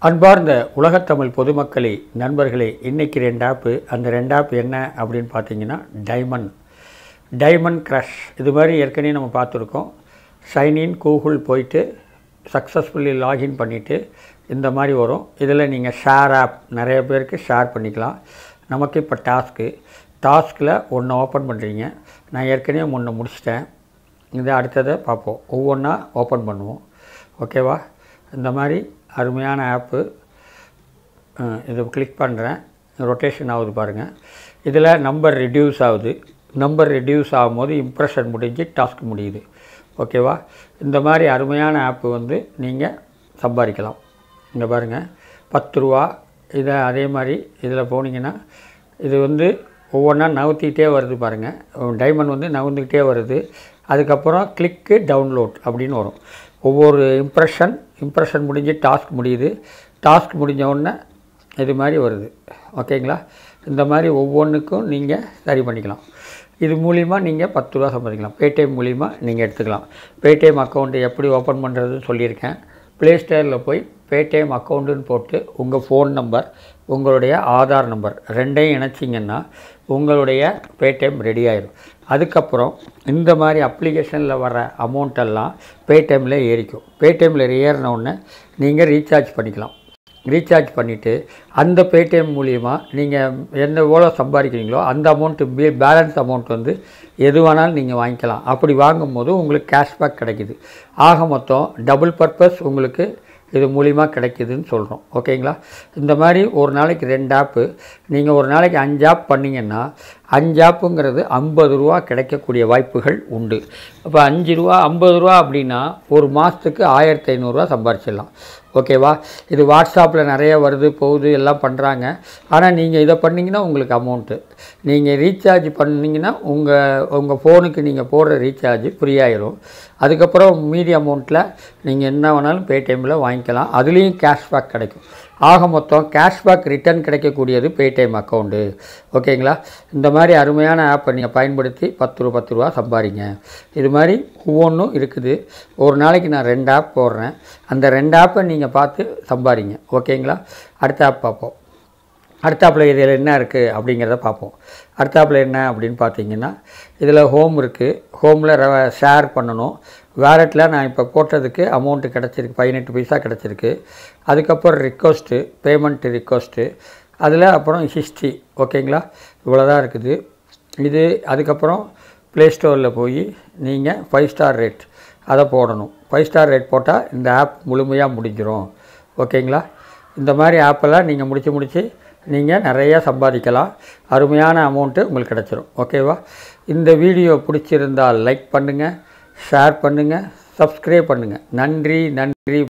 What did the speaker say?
அன்பார்ந்த உலகத்தமிழ் பொதுமக்களே நண்பர்களே இன்றைக்கி ரெண்டு ஆப்பு அந்த ரெண்டு ஆப் என்ன அப்படின்னு பார்த்தீங்கன்னா டைமண்ட் டைமண்ட் க்ரஷ் இது மாதிரி ஏற்கனவே நம்ம பார்த்துருக்கோம் சைன்இன் கூகுள் போயிட்டு சக்ஸஸ்ஃபுல்லி லாகின் பண்ணிவிட்டு இந்த மாதிரி வரும் இதில் நீங்கள் ஷேர் ஆப் நிறைய பேருக்கு ஷேர் பண்ணிக்கலாம் நமக்கு இப்போ டாஸ்க்கு டாஸ்கில் ஒன்று ஓப்பன் பண்ணுறீங்க நான் ஏற்கனவே ஒன்று முடிச்சிட்டேன் இது அடுத்ததை பார்ப்போம் ஒவ்வொன்றா ஓப்பன் பண்ணுவோம் ஓகேவா இந்த மாதிரி அருமையான ஆப்பு இது கிளிக் பண்ணுறேன் ரொட்டேஷன் ஆகுது பாருங்கள் இதில் நம்பர் ரெடியூஸ் ஆகுது நம்பர் ரெடியூஸ் ஆகும்போது இம்ப்ரெஷன் முடிஞ்சு டாஸ்க் முடியுது ஓகேவா இந்த மாதிரி அருமையான ஆப்பு வந்து நீங்கள் சம்பாதிக்கலாம் இங்கே பாருங்கள் பத்து ரூபா இதை அதே மாதிரி இதில் போனீங்கன்னா இது வந்து ஒவ்வொன்றா நகர்த்திக்கிட்டே வருது பாருங்கள் டைமண்ட் வந்து நகர்ந்துக்கிட்டே வருது அதுக்கப்புறம் கிளிக்கு டவுன்லோட் அப்படின்னு வரும் ஒவ்வொரு இம்ப்ரெஷன் இம்ப்ரெஷன் முடிஞ்சு டாஸ்க் முடியுது டாஸ்க் முடிஞ்ச உடனே இது மாதிரி வருது ஓகேங்களா இந்த மாதிரி ஒவ்வொன்றுக்கும் நீங்கள் சரி பண்ணிக்கலாம் இது மூலிமா நீங்கள் பத்து ரூபா சம்பாதிக்கலாம் பேடிஎம் மூலிமா நீங்கள் எடுத்துக்கலாம் பேடிஎம் அக்கௌண்ட்டு எப்படி ஓப்பன் பண்ணுறதுன்னு சொல்லியிருக்கேன் ப்ளே ஸ்டோரில் போய் பேடிஎம் அக்கௌண்ட்டுன்னு போட்டு உங்கள் ஃபோன் நம்பர் உங்களுடைய ஆதார் நம்பர் ரெண்டையும் இணைச்சிங்கன்னா உங்களுடைய பேடிஎம் ரெடி ஆயிடும் அதுக்கப்புறம் இந்த மாதிரி அப்ளிகேஷனில் வர அமௌண்ட்டெல்லாம் பேடிஎம்மில் ஏறிக்கும் பேடிஎம்மில் ஏறின உடனே நீங்கள் ரீசார்ஜ் பண்ணிக்கலாம் ரீசார்ஜ் பண்ணிவிட்டு அந்த பேடிஎம் மூலிமா நீங்கள் எந்த எவ்வளோ சம்பாதிக்கிறீங்களோ அந்த அமௌண்ட்டு பே பேலன்ஸ் அமௌண்ட் வந்து எது வேணாலும் நீங்கள் வாங்கிக்கலாம் அப்படி வாங்கும்போது உங்களுக்கு கேஷ்பேக் கிடைக்குது ஆக மொத்தம் டபுள் பர்பஸ் உங்களுக்கு இது மூலிமா கிடைக்குதுன்னு சொல்கிறோம் ஓகேங்களா இந்த மாதிரி ஒரு நாளைக்கு ரெண்டு ஆப்பு நீங்கள் ஒரு நாளைக்கு அஞ்சு ஆப் பண்ணிங்கன்னா அஞ்சு ஆப்புங்கிறது ஐம்பது ரூபா கிடைக்கக்கூடிய வாய்ப்புகள் உண்டு அப்போ அஞ்சு ரூபா ஐம்பது ரூபா அப்படின்னா ஒரு மாதத்துக்கு ஆயிரத்தி ஐநூறுரூவா சம்பாரிச்சிடலாம் ஓகேவா இது வாட்ஸ்அப்பில் நிறைய வருது போகுது எல்லாம் பண்ணுறாங்க ஆனால் நீங்கள் இதை பண்ணிங்கன்னா உங்களுக்கு அமௌண்ட்டு நீங்கள் ரீசார்ஜ் பண்ணிங்கன்னா உங்கள் உங்கள் ஃபோனுக்கு நீங்கள் போடுற ரீசார்ஜ் ஃப்ரீ ஆயிரும் அதுக்கப்புறம் மீதி அமௌண்ட்டில் நீங்கள் என்ன வேணாலும் பேடிஎம்மில் வாங்கிக்கலாம் அதுலேயும் கேஷ்பேக் கிடைக்கும் ஆக மொத்தம் கேஷ்பேக் ரிட்டர்ன் கிடைக்கக்கூடியது பேடிஎம் அக்கௌண்ட்டு ஓகேங்களா இந்த மாதிரி அருமையான ஆப்பை நீங்கள் பயன்படுத்தி பத்து ரூபா பத்து ரூபா சம்பாதிங்க இது மாதிரி ஒவ்வொன்றும் இருக்குது ஒரு நாளைக்கு நான் ரெண்டு ஆப் போடுறேன் அந்த ரெண்டு ஆப்பை நீங்கள் பார்த்து சம்பாதிங்க ஓகேங்களா அடுத்த ஆப் பார்ப்போம் அடுத்தாப்பில் இதில் என்ன இருக்குது அப்படிங்கிறத பார்ப்போம் அடுத்தாப்பில் என்ன அப்படின்னு பார்த்தீங்கன்னா இதில் ஹோம் இருக்குது ஹோமில் ஷேர் பண்ணணும் வேலெட்டில் நான் இப்போ போட்டதுக்கு அமௌண்ட்டு கிடச்சிருக்கு பதினெட்டு பைசா கிடச்சிருக்கு அதுக்கப்புறம் ரிக்வஸ்ட்டு பேமெண்ட் ரிக்வஸ்ட்டு அதில் அப்புறம் ஹிஸ்ட்ரி ஓகேங்களா இவ்வளோ தான் இருக்குது இது அதுக்கப்புறம் ப்ளே ஸ்டோரில் போய் நீங்கள் ஃபைவ் ஸ்டார் ரேட் அதை போடணும் ஃபைவ் ஸ்டார் ரேட் போட்டால் இந்த ஆப் முழுமையாக முடிஞ்சிடும் ஓகேங்களா இந்த மாதிரி ஆப்பெல்லாம் நீங்கள் முடித்து முடித்து நீங்கள் நிறையா சம்பாதிக்கலாம் அருமையான அமௌண்ட்டு உங்களுக்கு கிடச்சிரும் ஓகேவா இந்த வீடியோ பிடிச்சிருந்தால் லைக் பண்ணுங்கள் ஷேர் பண்ணுங்கள் சப்ஸ்கிரைப் பண்ணுங்கள் நன்றி நன்றி